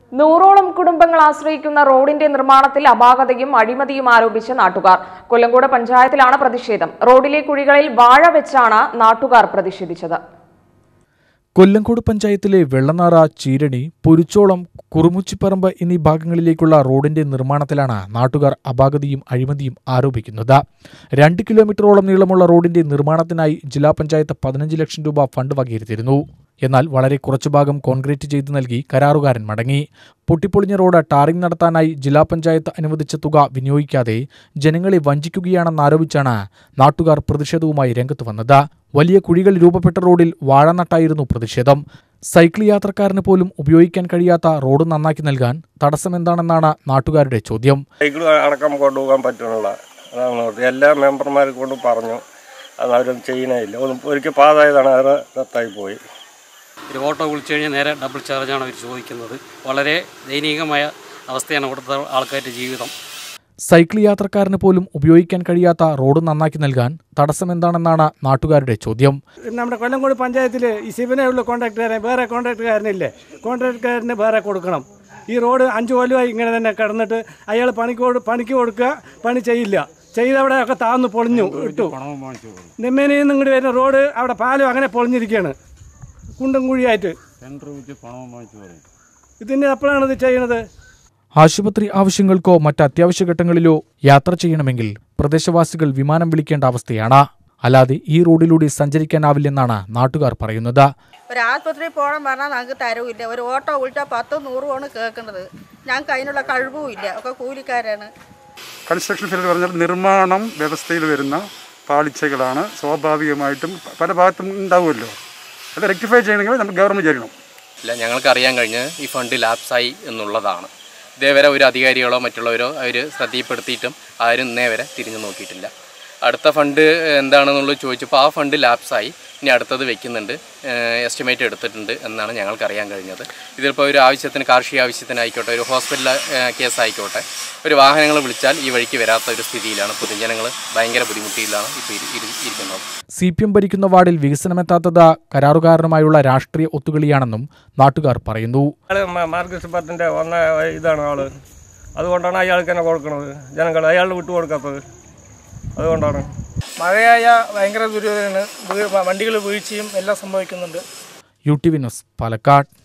നൂറോളം കുടുംബങ്ങൾ ആശ്രയിക്കുന്ന റോഡിന്റെ നിർമ്മാണത്തിൽ അപാകതയും അഴിമതിയും ആരോപിച്ച് നാട്ടുകാർ കൊല്ലങ്കോട് പഞ്ചായത്തിലാണ് പ്രതിഷേധം റോഡിലെ കുഴികളിൽ വാഴ വെച്ചാണ് നാട്ടുകാർ പ്രതിഷേധിച്ചത് കൊല്ലങ്കോട് പഞ്ചായത്തിലെ വെള്ളനാറ ചീരണി പൊരിച്ചോളം കുറുമുച്ചിപ്പറമ്പ് എന്നീ ഭാഗങ്ങളിലേക്കുള്ള റോഡിന്റെ നിർമ്മാണത്തിലാണ് നാട്ടുകാർ അപാകതയും അഴിമതിയും ആരോപിക്കുന്നത് രണ്ട് കിലോമീറ്ററോളം നീളമുള്ള റോഡിന്റെ നിർമ്മാണത്തിനായി ജില്ലാ പഞ്ചായത്ത് പതിനഞ്ച് ലക്ഷം രൂപ ഫണ്ട് വകയിരുത്തിയിരുന്നു എന്നാൽ വളരെ കുറച്ചു ഭാഗം കോൺക്രീറ്റ് ചെയ്തു നൽകി കരാറുകാരൻ മടങ്ങി പൊട്ടിപ്പൊളിഞ്ഞ റോഡ് ടാറിംഗ് നടത്താനായി ജില്ലാ പഞ്ചായത്ത് അനുവദിച്ച തുക വിനിയോഗിക്കാതെ ജനങ്ങളെ വഞ്ചിക്കുകയാണെന്നാരോപിച്ചാണ് നാട്ടുകാർ പ്രതിഷേധവുമായി രംഗത്ത് വന്നത് വലിയ കുഴികൾ രൂപപ്പെട്ട റോഡിൽ വാഴനട്ടായിരുന്നു പ്രതിഷേധം സൈക്കിൾ യാത്രക്കാരന് പോലും ഉപയോഗിക്കാൻ കഴിയാത്ത റോഡ് നന്നാക്കി നൽകാൻ തടസ്സമെന്താണെന്നാണ് നാട്ടുകാരുടെ ചോദ്യം സൈക്കിൾ അടക്കം കൊണ്ടുപോകാൻ പറ്റുന്നില്ല അതാണ് ഓർത്ത്. എല്ലാ മെമ്പർമാരെ കൊണ്ടും പറഞ്ഞു അത് അവരൊന്നും ചെയ്യണേയില്ല ഒന്ന് ഒരിക്കൽ പാതായതാണ് അത് റദ്ദായി പോയി ഒരു ഓട്ടോ വിളിച്ചു കഴിഞ്ഞാൽ നേരെ ഡബിൾ ചാർജാണ് അവർ ചോദിക്കുന്നത് വളരെ ദയനീയമായ അവസ്ഥയാണ് ഇവിടുത്തെ ആൾക്കാരുടെ ജീവിതം സൈക്കിൾ യാത്രക്കാരന് പോലും ഉപയോഗിക്കാൻ കഴിയാത്ത റോഡ് നന്നാക്കി നൽകാൻ തടസ്സമെന്താണെന്നാണ് നാട്ടുകാരുടെ ചോദ്യം നമ്മുടെ കൊല്ലംകോട് പഞ്ചായത്തിൽ ഈ ശിവനെ ഉള്ള കോൺട്രാക്ടുകാരൻ വേറെ കോൺട്രാക്ടുകാരനില്ലേ കോൺട്രാക്ടുകാരന് വേറെ കൊടുക്കണം ഈ റോഡ് അഞ്ച് കൊല്ലമായി ഇങ്ങനെ തന്നെ കിടന്നിട്ട് അയാൾ പണിക്ക് കൊടു- പണിക്ക് കൊടുക്കുക പണി ചെയ്യില്ല ചെയ്തവിടെ ഒക്കെ താന്നു പൊളിഞ്ഞു ഇട്ടു നെമ്മേനിയിൽ നിന്ന് ഇങ്ങോട്ട് വരുന്ന റോഡ് അവിടെ പാലം അങ്ങനെ പൊളിഞ്ഞിരിക്കുകയാണ് കുണ്ടും കുഴിയായിട്ട് ഇതിന് എപ്പോഴാണ് ഇത് ചെയ്യണത് ആശുപത്രി ആവശ്യങ്ങൾക്കോ മറ്റ് അത്യാവശ്യ ഘട്ടങ്ങളിലോ യാത്ര ചെയ്യണമെങ്കിൽ പ്രദേശവാസികൾ വിമാനം വിളിക്കേണ്ട അവസ്ഥയാണ് അല്ലാതെ ഈ റോഡിലൂടെ സഞ്ചരിക്കാനാവില്ലെന്നാണ് നാട്ടുകാർ പറയുന്നത് ഒരു ആശുപത്രിയിൽ പോകണം പറഞ്ഞാൽ ഞങ്ങൾക്ക് തരവില്ല ഒരു ഓട്ടോ വിളിച്ചാൽ പത്തും നൂറുമാണ് കേൾക്കുന്നത് ഞങ്ങൾക്ക് അതിനുള്ള കഴിവും ഇല്ല ഒക്കെ കൂലിക്കാരാണ് കൺസ്ട്രക്ഷൻ ഫീൽഡ് പറഞ്ഞാൽ നിർമ്മാണം വ്യവസ്ഥയിൽ വരുന്ന പാളിച്ചകളാണ് സ്വാഭാവികമായിട്ടും പല ഭാഗത്തും ഉണ്ടാവുമല്ലോ അത് റെക്ടിഫൈ ചെയ്യണമെങ്കിൽ നമുക്ക് ഗവൺമെൻറ് ചെയ്യണം ഇല്ല ഞങ്ങൾക്ക് അറിയാൻ കഴിഞ്ഞ് ഈ ഫണ്ട് ലാപ്സായി എന്നുള്ളതാണ് ഇതേവരെ ഒരു അധികാരികളോ മറ്റുള്ളവരോ അവർ ശ്രദ്ധയിൽപ്പെടുത്തിയിട്ടും ആരും ഇന്നേ വരെ തിരിഞ്ഞു നോക്കിയിട്ടില്ല അടുത്ത ഫണ്ട് എന്താണെന്നുള്ളത് ചോദിച്ചപ്പോൾ ആ ഫണ്ട് ലാപ്സായി ഇനി അടുത്തത് വെക്കുന്നുണ്ട് എസ്റ്റിമേറ്റ് എടുത്തിട്ടുണ്ട് എന്നാണ് ഞങ്ങൾക്ക് അറിയാൻ കഴിഞ്ഞത് ഇതിലിപ്പോൾ ഒരു ആവശ്യത്തിന് കാർഷിക ആവശ്യത്തിനായിക്കോട്ടെ ഒരു ഹോസ്പിറ്റൽ കേസ് ആയിക്കോട്ടെ ഒരു വാഹനങ്ങൾ വിളിച്ചാൽ ഈ വഴിക്ക് വരാത്ത ഒരു സ്ഥിതിയിലാണ് പൊതുജനങ്ങൾ ഭയങ്കര ബുദ്ധിമുട്ടിയിലാണ് ഇപ്പോൾ ഇരി- ഇരി- ഇരിക്കുന്നത് സി പി എം ഭരിക്കുന്ന വാർഡിൽ വികസനമെത്താത്തത് കരാറുകാരനുമായുള്ള രാഷ്ട്രീയ ഒത്തുകളിയാണെന്നും നാട്ടുകാർ പറയുന്നു അയാൾ മാർക്സിസ്റ്റ് പാർട്ടിൻ്റെ വന്ന ഇതാണ് ആള് അതുകൊണ്ടാണ് അയാൾക്ക് തന്നെ കൊടുക്കുന്നത് ജനങ്ങൾ അയാൾ വിട്ടു കൊടുക്കാത്തത് അതുകൊണ്ടാണ് മഴയായ ഭയങ്കര ദുരിതമാണ് വണ്ടികൾ വീഴ്ചയും എല്ലാം സംഭവിക്കുന്നുണ്ട് U T V news Palakkad